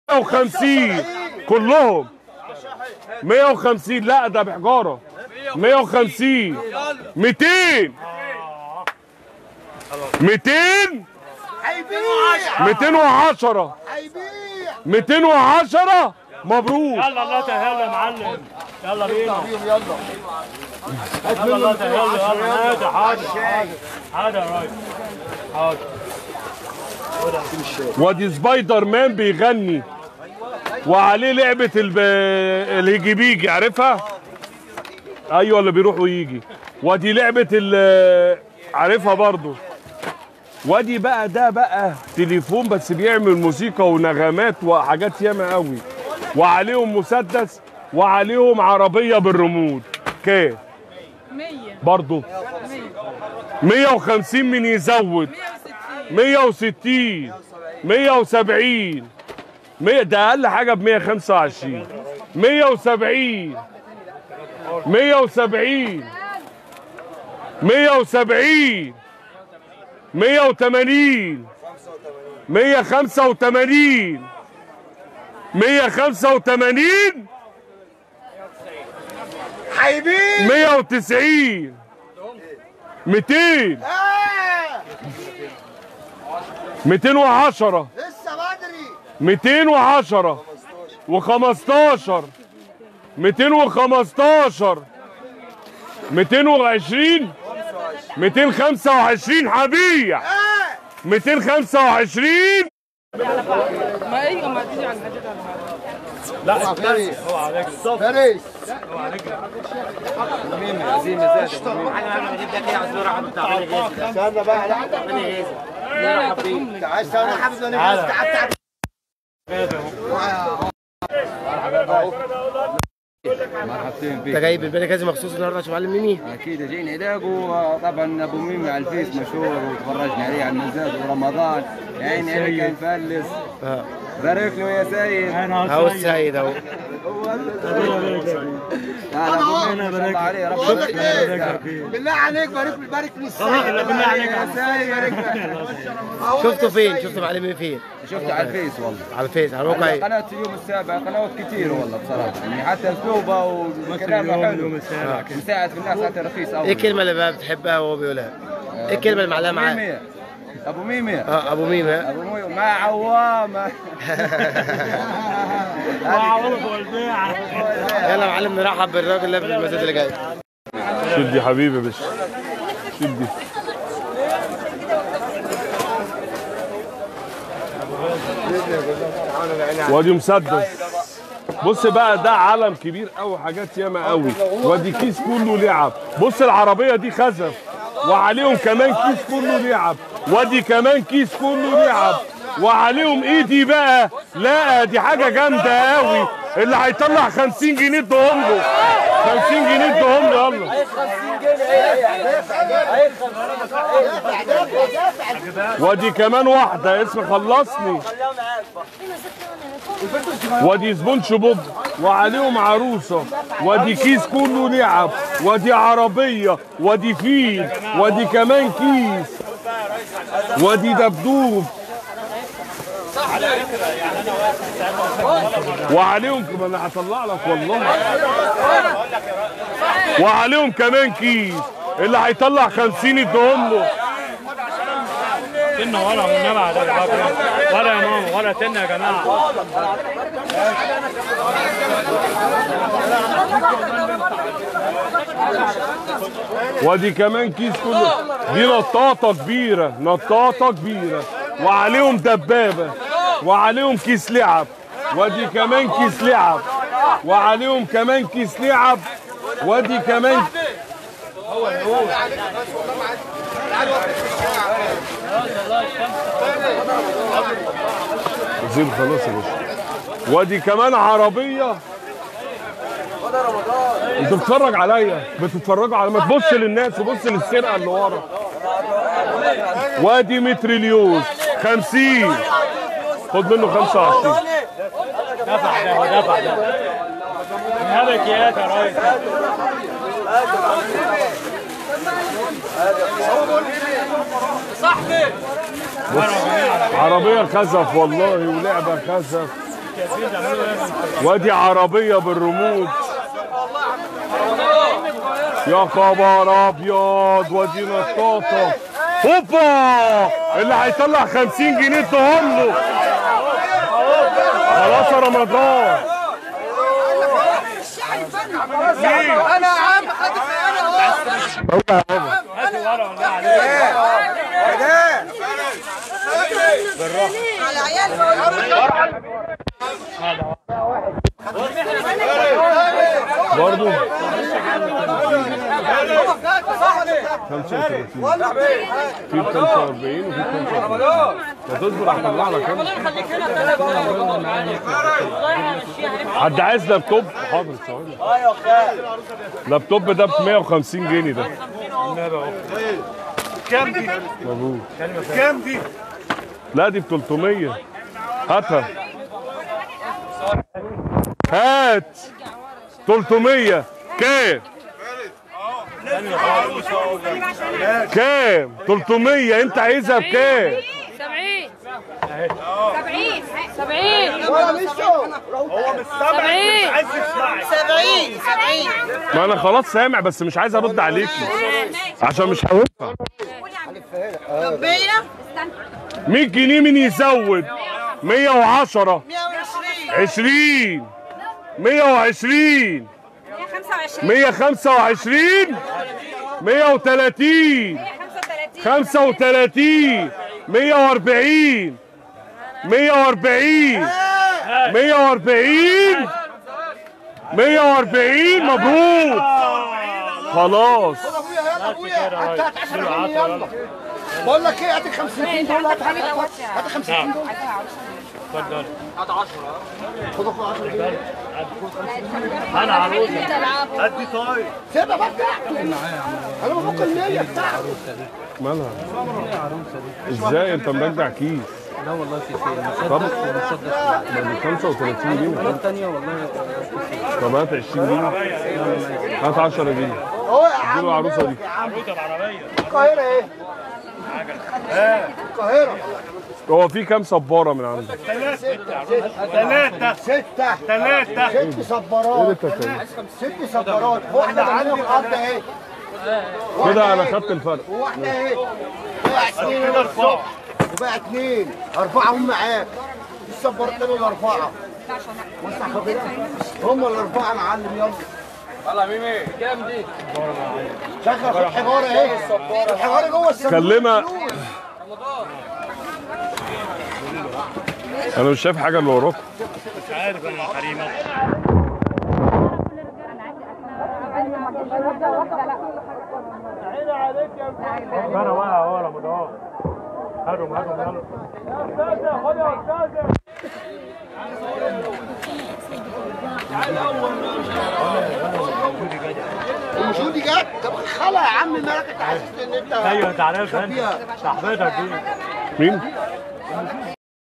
150 كلهم 150 لا ده بحجاره 150 200 200 هيبيع 210 هيبيع 210 مبروك يلا الله تهيأ يا معلم يلا بينا يلا يلا الله تهيأ يلا نادي حاضر حاضر حاضر يا راجل حاضر وادي سبايدر مان بيغني وعليه لعبة الب... الهيجي بيجي عارفها؟ ايوه اللي بيروح ويجي وادي لعبة ال عارفها برضو وادي بقى ده بقى تليفون بس بيعمل موسيقى ونغمات وحاجات ياما قوي وعليهم مسدس وعليهم عربية بالرمود كام؟ 100 برضو 100 150 من يزود 160 160 170 100 ده اقل حاجه ب 125 170 170 170 180 185 185 هيبيع 190 200 آه 210 لسه بدري 210 و15 215 220 225 هبيع آه 225 ما ايوه ما تيجي على الحديد على الحديد. فارس اوعى عليك فارس استنى بقى لا لا تقوم لك. تعال استنى حبيبي انا بس تعال تعال مرحبتين انت بك جاي بالبلد كازي مخصوص النهارده عشان معلم ميمي اكيد جينا علاج وطبعا ابو ميمي على الفيس مشهور وتفرجنا عليه على المزاد ورمضان يا عيني عليك كان مفلس اه بارك له يا سيد انا اهو السيد اهو لا ابو ميمي ما شاء الله عليه ربنا بقول لك يبارك ايه بالله عليك بارك لي بارك لي السيد بالله عليك. يا سيد بارك لي شفته فين شفته معلم ميمي فين شفته على الفيس والله على الفيس على الموقع على ايه قناة اليوم السابع قنوات كثير والله بصراحة يعني حتى الكوبا والكلام حلو السابع نساعد في الناس حتى رخيص أوي ايه الكلمه اللي بقى بتحبها وهو بيقولها ايه الكلمه اللي معلقه معاه ميمي أبو ميمي اه ابو ميمي ها؟ أبو ميمي مع عوامة وعوض والبيع يلا يا معلم نرحب بالراجل اللي في المزاد اللي جاي شدي يا حبيبي يا باشا شدي وادي مسدس بص بقى ده علم كبير قوي حاجات ياما قوي وادي كيس كله لعب بص العربيه دي خزف وعليهم كمان كيس كله لعب وادي كمان كيس كله لعب وعليهم ايدي بقى لا دي حاجه جامده قوي اللي هيطلع 50 جنيه ادهم له 50 جنيه ادهم له يلا وادي كمان واحدة اسم خلصني وادي سبونج بوب وعليهم عروسة وادي كيس كله لعب وادي عربية وادي فيل وادي كمان كيس وادي دبدوب وعليهم كمان انا هطلع لك والله وعليهم كمان كيس اللي هيطلع 50 يديهم له تنة ولا والنبي على الباب ولا يا ماما ولا تنة يا جماعة وادي كمان كيس كله دي نطاطة كبيرة نطاطة كبيرة وعليهم دبابة وعليهم كيس لعب وادي كمان كيس لعب وعليهم كمان كيس لعب وادي كمان زين خلاص يا باشا وادي كمان عربية انت بتتفرج عليا بتتفرجوا على ما تبص للناس وبص للسرقه اللي ورا وادي متريليوز 50 خد منه 25 دفع ده ودفع ده نهبك يا يا ريس عربيه خزف والله ولعبه خزف شايفين تعملوا ايه وادي عربية بالرموز يا خبر ابيض وادي نطاطة هوبا اللي هيطلع 50 جنيه ادهم له خلاص يا رمضان انا يا عم خدت انا اهو هاتوا ورقه ولا عليه على عيال برضو 35 35 في 45 وفي 45 هتصبر هطلع لك انا حد عايز لابتوب حاضر ثواني لابتوب ده ب 150 جنيه ده كام دي؟ مبروك كام دي؟ لا دي ب 300 هاتها هات 300 كام كام 300 انت عايزها بكام 70 70 70 ولا مشوا هو مش سامع مش عايز يسمعك 70 70 ما انا خلاص سامع بس مش عايز ارد عليكي عشان مش هينفع طب 100 100 جنيه مين يزود 110 120 20 120 125 130 35 140 140 140 140 مبروك خلاص ابويا يلا ابويا هات هات 10 جنيه يلا بقول لك ايه هات ال 50 دول هات هات هات ال 50 دول اتفضل هات 10 خد اخو 10 جنيه انا عروسه هات دي طيب سيبها بقى بتاعته انا بفك ال 100 بتاعته مالها ازاي انت مرجع كيس لا والله في خير طب مصدق مصدق ده ب 35 جنيه الثانية والله طب هات 20 جنيه هات 10 جنيه اهو يا عم اديله العروسه دي عروسه بعربيه القاهره ايه القاهره هو في كام صباره من عندك؟ ثلاثة ستة ثلاثة ست ايه اللي صبارات انت بتعمله؟ ست صبارات واحدة عندنا واحدة اهي كده انا خدت الفرق وواحدة اهي بقى اتنين كده ارفعوا وبقى اتنين أربعة هم معاك الصبارتين الأربعة وسع خبيرة هم الأربعة معلم يلا يلا ميمي كام دي؟ شغل خد حجارة اهي الحجارة جوه الصندوق كلمها انا مش شايف حاجه اللي وراك مش عارف انا حريمة انا واقع ورا رمضان هاتهم هاتهم يلا المشهود دي جت طب خلع يا عم مالك انت حاسس ان انت ايوه انت عارف انت فيها. صاحبتك دي مين؟